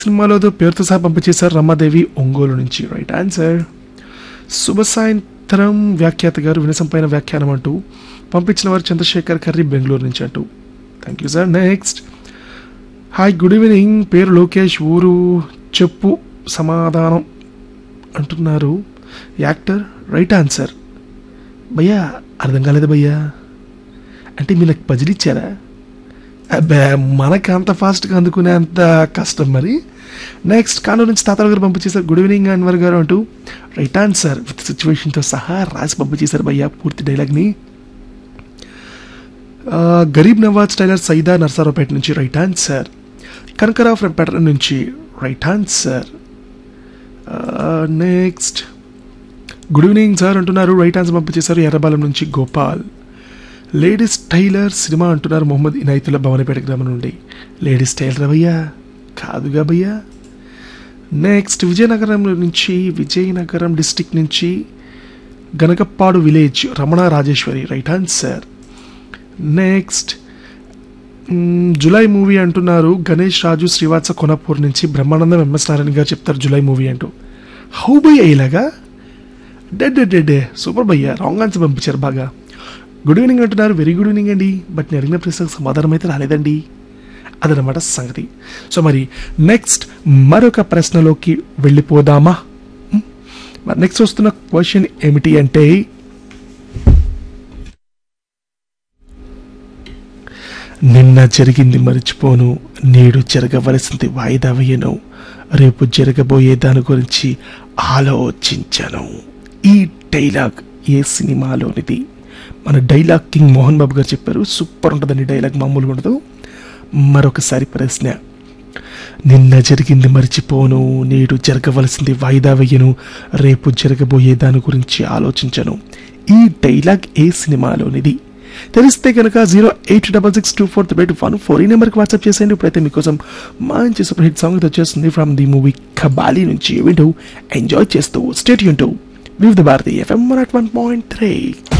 సినిమాలో పేరుతో సహా పంపించేశారు రమాదేవి ఒంగోలు నుంచి రైట్ ఆన్సర్ శుభ సాయంత్రం వ్యాఖ్యాత గారు వినసంపైన వ్యాఖ్యానం అంటూ పంపించిన వారు చంద్రశేఖర్ కర్రీ బెంగళూరు నుంచి అంటూ thank you sir next hi good evening పేరు లోకేష్ ఊరు చెప్పు సమాధానం అంటున్నారు యాక్టర్ రైట్ ఆన్సర్ భయ్యా అర్థం కాలేదు భయ్యా అంటే మీరు నాకు పజిల్ ఇచ్చారా అబ్బే మనకి అంత ఫాస్ట్గా అందుకునే అంత కష్టం మరి నెక్స్ట్ కానూరు నుంచి తాతల గారు పంపించేశారు గుడ్ ఈవినింగ్ అన్వర్ గారు అంటూ రైట్ ఆన్సర్ విత్ సిచ్యువేషన్తో సహా రాసి పంపించేశారు భయ్యా పూర్తి డైలాగ్ని ఆ, గరీబ్ నవాజ్ టైలర్ సైదా నర్సారావుపేట నుంచి రైట్ ఆన్సర్ కనకరావు ఫ్రమ్ పెటర్న్ నుంచి right answer next good evening sir అంటున్నారు రైట్ ఆన్సర్ పంపించేశారు ఎర్రబాలెం నుంచి గోపాల్ లేడీస్ టైలర్ సినిమా అంటున్నారు మొహమ్మద్ ఇనాయతుల భవనపేట గ్రామం నుండి లేడీస్ టైలర్ భయ్యా కాదుగా భయ్యా నెక్స్ట్ విజయనగరం నుంచి విజయనగరం డిస్టిక్ నుంచి Ganakappadu village Ramana Rajeshwari right answer next మ్మ్, జులై మూవీ అంటున్నారు గణేష్ రాజు శ్రీవాత్స కొనపూర్ నుంచి బ్రహ్మానందం ఎంఎస్ నారాయణ గారు చెప్తారు జులై మూవీ అంటూ హౌ భయ్య ఇలాగా డెడ్ డెడ్ డెడ్ సూపర్ భయ్య రాంగ్ ఆన్సర్ పంపించారు బాగా గుడ్ ఈవినింగ్ అంటున్నారు వెరీ గుడ్ ఈవినింగ్ అండి బట్ నేను అడిగిన ప్రశ్నకు సమాధానం అయితే రాలేదండి అదనమాట సంగతి సో మరి నెక్స్ట్ మరొక ప్రశ్నలోకి వెళ్ళిపోదామా మ్? మరి నెక్స్ట్ వస్తున్న క్వశ్చన్ ఏమిటి అంటే నిన్న జరిగింది మర్చిపోను నేడు జరగవలసింది వాయిదా వేయను రేపు జరగబోయే దాని గురించి ఆలోచించను ఈ డైలాగ్ ఏ సినిమాలోనిది మన డైలాగ్ కింగ్ మోహన్ బాబు గారు చెప్పారు సూపర్ ఉంటుందండి డైలాగ్ మామూలుగా ఉండదు మరొకసారి ప్రశ్న నిన్న జరిగింది మర్చిపోను నేడు జరగవలసింది వాయిదా వేయను రేపు జరగబోయే దాని గురించి ఆలోచించను ఈ డైలాగ్ ఏ సినిమాలోనిది తెలిస్తే కనుక zero eight double six two four three one four ఈ నెంబర్కి వాట్సాప్ చేసేయండి ఇప్పుడైతే మీకోసం మంచి సూపర్ హిట్ సాంగ్ వచ్చేస్తుంది ఫ్రమ్ ది మూవీ కబాలి నుంచి వింటూ ఎంజాయ్ చేస్తూ స్టేట్ యూన్ to Vividh Bharati FM one point three